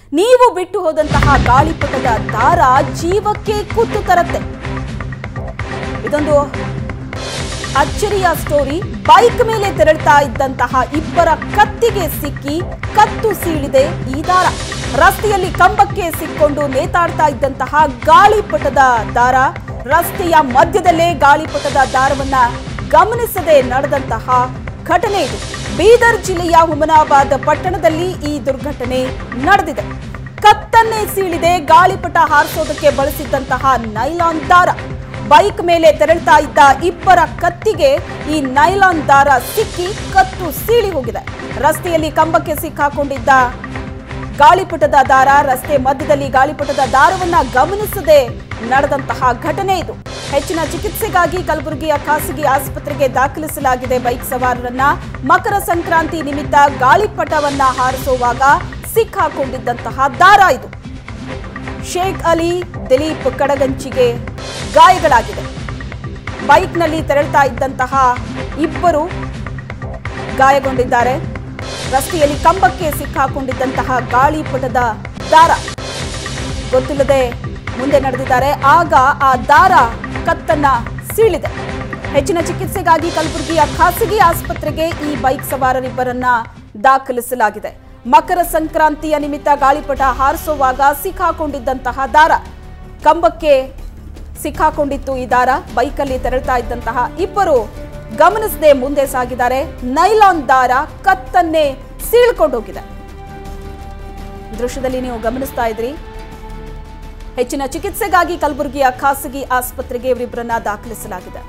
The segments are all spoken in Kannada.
ನೀವು ಬಿಟ್ಟು ಹೋದಂತಹ ಗಾಳಿಪಟದ ದಾರ ಜೀವಕ್ಕೆ ಕುತ್ತು ತರತ್ತೆ ಇದೊಂದು ಅಚ್ಚರಿಯ ಸ್ಟೋರಿ ಬೈಕ್ ಮೇಲೆ ತೆರಳ್ತಾ ಇದ್ದಂತಹ ಇಬ್ಬರ ಕತ್ತಿಗೆ ಸಿಕ್ಕಿ ಕತ್ತು ಸೀಳಿದೆ ಈ ದಾರ ರಸ್ತೆಯಲ್ಲಿ ಕಂಬಕ್ಕೆ ಸಿಕ್ಕೊಂಡು ನೇತಾಡ್ತಾ ಇದ್ದಂತಹ ಗಾಳಿಪಟದ ದಾರ ರಸ್ತೆಯ ಮಧ್ಯದಲ್ಲೇ ಗಾಳಿಪಟದ ದಾರವನ್ನ ಗಮನಿಸದೆ ನಡೆದಂತಹ ಘಟನೆ ಇದು ಬೀದರ್ ಜಿಲ್ಲೆಯ ಹುಮನಾಬಾದ್ ಪಟ್ಟಣದಲ್ಲಿ ಈ ದುರ್ಘಟನೆ ನಡೆದಿದೆ ಕತ್ತನ್ನೇ ಸೀಳಿದೆ ಗಾಳಿಪಟ ಹಾರಿಸೋದಕ್ಕೆ ಬಳಸಿದ್ದಂತಹ ನೈಲಾನ್ ದಾರ ಬೈಕ್ ಮೇಲೆ ತೆರಳ್ತಾ ಇದ್ದ ಇಬ್ಬರ ಕತ್ತಿಗೆ ಈ ನೈಲಾನ್ ದಾರ ಸಿಕ್ಕಿ ಕತ್ತು ಸೀಳಿ ಹೋಗಿದೆ ರಸ್ತೆಯಲ್ಲಿ ಕಂಬಕ್ಕೆ ಸಿಕ್ಕಾಕೊಂಡಿದ್ದ ಗಾಳಿಪಟದ ದಾರ ರಸ್ತೆ ಮಧ್ಯದಲ್ಲಿ ಗಾಳಿಪಟದ ದಾರವನ್ನ ಗಮನಿಸದೆ ನಡೆದಂತಹ ಘಟನೆ ಇದು ಹೆಚ್ಚಿನ ಚಿಕಿತ್ಸೆಗಾಗಿ ಕಲಬುರಗಿಯ ಖಾಸಗಿ ಆಸ್ಪತ್ರೆಗೆ ದಾಖಲಿಸಲಾಗಿದೆ ಬೈಕ್ ಸವಾರರನ್ನ ಮಕರ ಸಂಕ್ರಾಂತಿ ನಿಮಿತ್ತ ಗಾಳಿಪಟವನ್ನ ಹಾರಿಸುವಾಗ ಸಿಕ್ಕಾಕೊಂಡಿದ್ದಂತಹ ದಾರ ಇದು ಶೇಖ್ ಅಲಿ ದಿಲೀಪ್ ಕಡಗಂಚಿಗೆ ಗಾಯಗಳಾಗಿದೆ ಬೈಕ್ನಲ್ಲಿ ತೆರಳ್ತಾ ಇದ್ದಂತಹ ಇಬ್ಬರು ಗಾಯಗೊಂಡಿದ್ದಾರೆ ರಸ್ತೆಯಲ್ಲಿ ಕಂಬಕ್ಕೆ ಸಿಕ್ಕಾಕೊಂಡಿದ್ದಂತಹ ಗಾಳಿಪಟದ ದಾರ ಗೊತ್ತಿಲ್ಲದೆ ಮುಂದೆ ನಡೆದಿದ್ದಾರೆ ಆಗ ಆ ದಾರ ಕತ್ತನ್ನ ಸೀಳಿದೆ ಹೆಚ್ಚಿನ ಚಿಕಿತ್ಸೆಗಾಗಿ ಕಲಬುರಗಿಯ ಖಾಸಗಿ ಆಸ್ಪತ್ರೆಗೆ ಈ ಬೈಕ್ ಸವಾರರಿಬ್ಬರನ್ನ ದಾಖಲಿಸಲಾಗಿದೆ ಮಕರ ಸಂಕ್ರಾಂತಿಯ ನಿಮಿತ್ತ ಗಾಳಿಪಟ ಹಾರಿಸುವಾಗ ಸಿಕ್ಕಾಕೊಂಡಿದ್ದಂತಹ ದಾರ ಕಂಬಕ್ಕೆ ಸಿಕ್ಕಾಕೊಂಡಿತ್ತು ಈ ದಾರ ಬೈಕಲ್ಲಿ ತೆರಳ್ತಾ ಇದ್ದಂತಹ ಇಬ್ಬರು ಗಮನಿಸದೆ ಮುಂದೆ ಸಾಗಿದ್ದಾರೆ ನೈಲಾನ್ ದಾರ ಕತ್ತನ್ನೇ ಸೀಳ್ಕೊಂಡೋಗಿದೆ ದೃಶ್ಯದಲ್ಲಿ ನೀವು ಗಮನಿಸ್ತಾ ಇದ್ರಿ ಹೆಚ್ಚಿನ ಚಿಕಿತ್ಸೆಗಾಗಿ ಕಲಬುರಗಿಯ ಖಾಸಗಿ ಆಸ್ಪತ್ರೆಗೆ ಇವರಿಬ್ಬರನ್ನ ದಾಖಲಿಸಲಾಗಿದೆ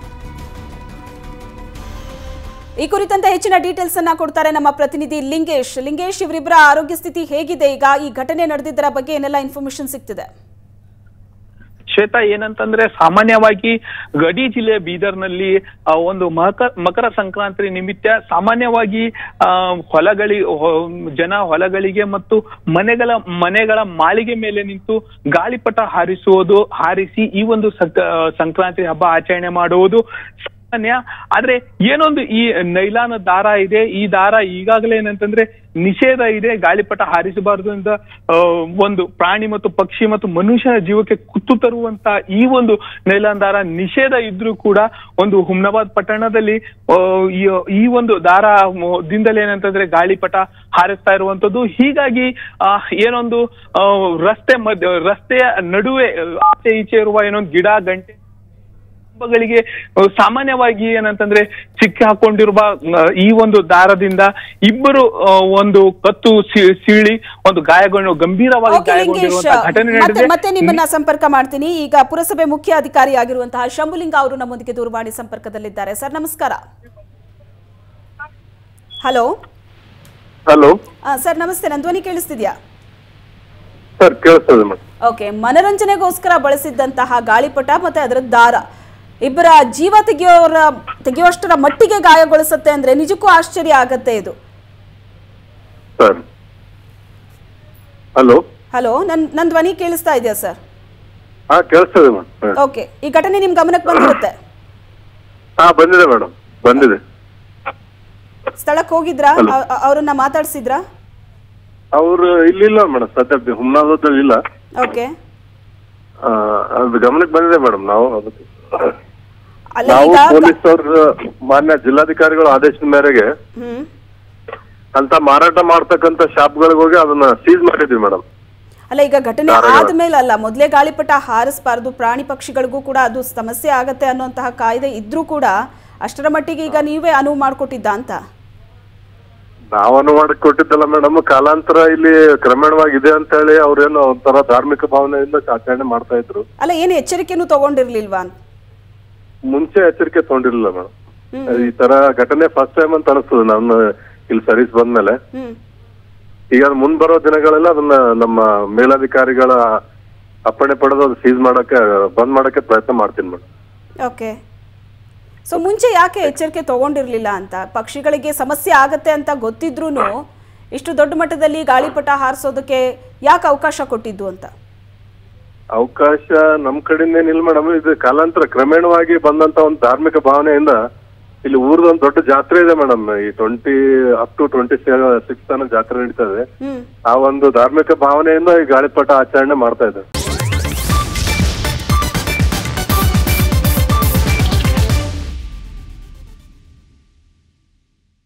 ಈ ಕುರಿತಂತೆ ಹೆಚ್ಚಿನ ಡೀಟೇಲ್ಸ್ ಅನ್ನ ಕೊಡ್ತಾರೆ ನಮ್ಮ ಪ್ರತಿನಿಧಿ ಲಿಂಗೇಶ್ ಲಿಂಗೇಶ್ ಇವರಿಬ್ಬರ ಆರೋಗ್ಯ ಸ್ಥಿತಿ ಹೇಗಿದೆ ಈಗ ಈ ಘಟನೆ ನಡೆದಿದ್ದರ ಬಗ್ಗೆ ಏನೆಲ್ಲ ಇನ್ಫಾರ್ಮೇಶನ್ ಸಿಗ್ತಿದೆ ಶ್ವೇತಾ ಏನಂತಂದ್ರೆ ಸಾಮಾನ್ಯವಾಗಿ ಗಡಿ ಜಿಲ್ಲೆ ಬೀದರ್ನಲ್ಲಿ ಆ, ಒಂದು ಮಕರ ಮಕರ ಸಂಕ್ರಾಂತಿ ನಿಮಿತ್ತ ಸಾಮಾನ್ಯವಾಗಿ ಆ, ಹೊಲಗಳಿ ಹೊ- ಜನ ಹೊಲಗಳಿಗೆ ಮತ್ತು ಮನೆಗಳ ಮನೆಗಳ ಮಾಳಿಗೆ ಮೇಲೆ ನಿಂತು ಗಾಳಿಪಟ ಹಾರಿಸುವುದು ಹಾರಿಸಿ ಈ ಒಂದು ಸಂಕ- ಸಂಕ್ರಾಂತಿ ಹಬ್ಬ ಆಚರಣೆ ಮಾಡುವುದು ಸಾಮಾನ್ಯ ಆದ್ರೆ ಏನೊಂದು ಈ ನೈಲಾನ ದಾರ ಇದೆ ಈ ದಾರ ಈಗಾಗಲೇ ಏನಂತಂದ್ರೆ ನಿಷೇಧ ಇದೆ ಗಾಳಿಪಟ ಹಾರಿಸಬಾರದು ಅಂತ ಆ, ಒಂದು ಪ್ರಾಣಿ ಮತ್ತು ಪಕ್ಷಿ ಮತ್ತು ಮನುಷ್ಯನ ಜೀವಕ್ಕೆ ಕುತ್ತು ತರುವಂತ ಈ ಒಂದು ನೈಲಾನ್ ದಾರ ನಿಷೇಧ ಇದ್ರೂ ಕೂಡ ಒಂದು ಹುಮ್ನಾಬಾದ್ ಪಟ್ಟಣದಲ್ಲಿ ಆ, ಈ- ಈ ಒಂದು ದಾರ ಮ- ದಿಂದಲೇ ಏನಂತಂದ್ರೆ ಗಾಳಿಪಟ ಹಾರಿಸ್ತಾ ಇರುವಂತದ್ದು ಹೀಗಾಗಿ ಆ, ಏನೊಂದು ಆ, ರಸ್ತೆ ಮಧ್ಯ ರಸ್ತೆಯ ನಡುವೆ ಆಚೆ ಈಚೆ ಇರುವ ಏನೊಂದು ಗಿಡ ಗಂಟೆ ಕಂಬಗಳಿಗೆ ಅಹ್, ಸಾಮಾನ್ಯವಾಗಿ ಏನಂತಂದ್ರೆ ಸಿಕ್ಕಿ ಹಾಕೊಂಡಿರುವ ಅಹ್, ಈ ಒಂದು ದಾರದಿಂದ ಇಬ್ಬರು ಅಹ್, ಒಂದು ಕತ್ತು ಸೀ- ಸೀಳಿ ಒಂದು ಗಾಯಗೊಂಡು ಗಂಭೀರವಾಗಿ ಓಕೆ ಲಿಂಗೇಶ್ ಗಾಯಗೊಂಡಿರುವಂತಹ ಘಟನೆ ಮತ್ತೆ ನಡೆದಿದೆ ಮತ್ತೆ ನಿಮ್ಮನ್ನ ಸಂಪರ್ಕ ಮಾಡ್ತೀನಿ ಈಗ ಪುರಸಭೆ ಮುಖ್ಯ ಅಧಿಕಾರಿ ಆಗಿರುವಂತಹ ಶಂಭುಲಿಂಗ ಅವರು ನಮ್ಮೊಂದಿಗೆ ದೂರವಾಣಿ ಸಂಪರ್ಕದಲ್ಲಿದ್ದಾರೆ ಸರ್ ನಮಸ್ಕಾರ ಹಲೋ ಹಲೋ ಸರ್ ನಮಸ್ತೆ ನನ್ನ ಧ್ವನಿ ಕೇಳಿಸ್ತಿದ್ಯಾ ಸರ್ ಕೇಳಿಸ್ತದೆ ಮೇಡಮ್ ಓಕೆ ಮನರಂಜನೆಗೋಸ್ಕರ ಬಳಸಿದ್ದಂತಹ ಗಾಳಿಪಟ ಮತ್ತೆ ಅದರ ದಾರ ಇಬ್ಬರ ಜೀವ ತೆಗೆಯೋರ ತೆಗೆಯುವಷ್ಟರ ಮಟ್ಟಿಗೆ ಗಾಯಗೊಳಿಸುತ್ತೆ ಅಂದ್ರೆ ನಿಜಕ್ಕೂ ಆಶ್ಚರ್ಯ ಆಗತ್ತೆ ಇದು ಸರ್ ಹಲೋ ಹಲೋ ನನ್ ನನ್ನ ಧ್ವನಿ ಕೇಳಿಸ್ತಾ ಇದೆಯಾ ಸರ್ ಹಾ ಕೇಳಿಸ್ತದೆ ಮೇಡಮ್ ಓಕೆ ಈ ಘಟನೆ ನಿಮ್ ಗಮನಕ್ಕೆ ಬಂದಿರುತ್ತೆ ಹಾ ಬಂದಿದೆ ಮೇಡಮ್ ಬಂದಿದೆ ಸ್ಥಳಕ್ಕೆ ಹೋಗಿದ್ರಾ Hello. ಅ- ಅ- ಅವ್ರನ್ನ ಮಾತಾಡ್ಸಿದ್ರಾ ಅವ್ರು ಇಲ್ಲಿಲ್ಲ ಮೇಡಮ್ ಸದ್ಯ ಹುಮ್ನಾಬಾದಲ್ಲಿ ಇಲ್ಲ ಓಕೆ ಆ, ಅದು ಗಮನಕ್ಕೆ ಬಂದಿದೆ ಮೇಡಮ್ ನಾವು ಅದಕ್ಕೆ ಅಲ್ಲ ನಾವು ಈಗ ಪೊಲೀಸ್ ಅವ್ರ ಮಾನ್ಯ ಜಿಲ್ಲಾಧಿಕಾರಿಗಳ ಆದೇಶದ ಮೇರೆಗೆ ಹ್ಮ್ ಅಂತ ಮಾರಾಟ ಮಾಡ್ತಕ್ಕಂತ ಶಾಪ್ಗಳಿಗೆ ಹೋಗಿ ಅದನ್ನ ಸೀಸ್ ಮಾಡಿದ್ವಿ ಮೇಡಮ್ ಅಲ್ಲ ಈಗ ಘಟನೆ ದಾರಗಳು. ಆದ್ಮೇಲೆ ಅಲ್ಲ ಮೊದಲೇ ಗಾಳಿಪಟ ಹಾರಿಸಬಾರ್ದು ಪ್ರಾಣಿ ಪಕ್ಷಿಗಳಿಗೂ ಕೂಡ ಅದು ಸಮಸ್ಯೆ ಆಗತ್ತೆ ಅನ್ನುವಂತಹ ಕಾಯ್ದೆ ಇದ್ರೂ ಕೂಡ ಅಷ್ಟರ ಮಟ್ಟಿಗೆ ಈಗ ನೀವೇ ಅನುವು ಮಾಡಿಕೊಟ್ಟಿದ್ದ ಅಂತ ನಾವನ್ನು ಮಾಡಕ್ ಕೊಟ್ಟಿದ್ದಲ್ಲ ಮೇಡಮ್ ಕಾಲಾಂತರ ಇಲ್ಲಿ ಕ್ರಮೇಣವಾಗಿ ಇದೆ ಅಂತ ಹೇಳಿ ಅವ್ರೇನು ಒಂಥರ ಧಾರ್ಮಿಕ ಭಾವನೆಯಿಂದ ಆಚರಣೆ ಮಾಡ್ತಾ ಇದ್ರು ಅಲ್ಲ ಏನು ಎಚ್ಚರಿಕೆನೂ ತಗೊಂಡಿರ್ಲಿಲ್ವಾ ಅಂತ ಮುಂಚೆ ಎಚ್ಚರಿಕೆ ತಗೊಂಡಿರ್ಲಿಲ್ಲ ಮೇಡಮ್ ಹ್ಮ್ ಈ ತರ ಘಟನೆ ಫಸ್ಟ್ ಟೈಮ್ ಅಂತ ಅನಿಸ್ತದೆ ನಾನು ಇಲ್ಲಿ ಸರ್ವಿಸ್ ಬಂದ್ಮೇಲೆ ಹ್ಮ್ ಈಗ ಅದ್ ಮುಂದ್ ಬರೋ ದಿನಗಳೆಲ್ಲ ಅದನ್ನ ನಮ್ಮ ಮೇಲಧಿಕಾರಿಗಳ ಅಪ್ಪಣೆ ಪಡೆದು ಅದು ಸೀಸ್ ಮಾಡಕ್ಕೆ ಬಂದ್ ಮಾಡಕ್ಕೆ ಪ್ರಯತ್ನ ಮಾಡ್ತೀನಿ ಮೇಡಮ್ ಓಕೆ ಸೊ ಮುಂಚೆ ಯಾಕೆ ಎಚ್ಚರಿಕೆ ತಗೊಂಡಿರ್ಲಿಲ್ಲ ಅಂತ ಪಕ್ಷಿಗಳಿಗೆ ಸಮಸ್ಯೆ ಆಗತ್ತೆ ಅಂತ ಗೊತ್ತಿದ್ರೂ ಇಷ್ಟು ದೊಡ್ಡ ಮಟ್ಟದಲ್ಲಿ ಗಾಳಿಪಟ ಹಾರಿಸೋದಕ್ಕೆ ಯಾಕೆ ಅವಕಾಶ ಕೊಟ್ಟಿದ್ದು ಅಂತ ಅವಕಾಶ ನಮ್ ಕಡೆಯಿಂದ ಏನಿಲ್ಲ ಮೇಡಮ್ ಇದು ಕಾಲಾಂತರ ಕ್ರಮೇಣವಾಗಿ ಬಂದಂತ ಒಂದು ಧಾರ್ಮಿಕ ಭಾವನೆಯಿಂದ ಇಲ್ಲಿ ಊರ್ದೊಂದು ದೊಡ್ಡ ಜಾತ್ರೆ ಇದೆ ಮೇಡಮ್ ಈ twenty up to twenty six ತನಕ ಜಾತ್ರೆ ನಡೀತದೆ ಹ್ಮ್ ಆ ಒಂದು ಧಾರ್ಮಿಕ ಭಾವನೆಯಿಂದ ಈ ಗಾಳಿಪಟ ಆಚರಣೆ ಮಾಡ್ತಾ ಇದ್ದಾರೆ